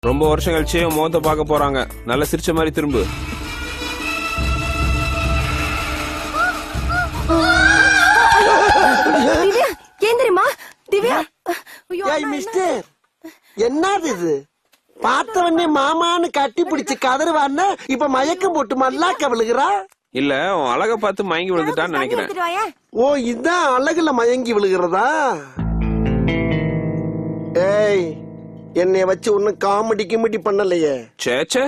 ரொம்ப வருஷம் கழிச்சு உன் முகத்தை பார்க்க போறாங்க நல்லா சிரிச்ச மாதிரி திரும்பு திவ்யா ஏன் தெரியுமா திவ்யா ஐயோ, ஏய் அண்ணா, என்ன? மிஸ்டர் என்னது இது பார்த்தவனே மாமான்னு கட்டி பிடிச்சு கதறுவான்னு இப்ப மயக்கம் போட்டு மல்லாக்க விழுகிறா இல்ல உன் அழக பார்த்து மயங்கி விழுந்துட்டான்னு தண்ணி நினைக்கிறேன் எடுத்துட்டு வாயேன். ஓ இதான் அழகுல மயங்கி விழுகிறதா ஏய் என்னைய வச்சு ஒன்னும் காமெடி கிமெடி பண்ணலையே சேச்சே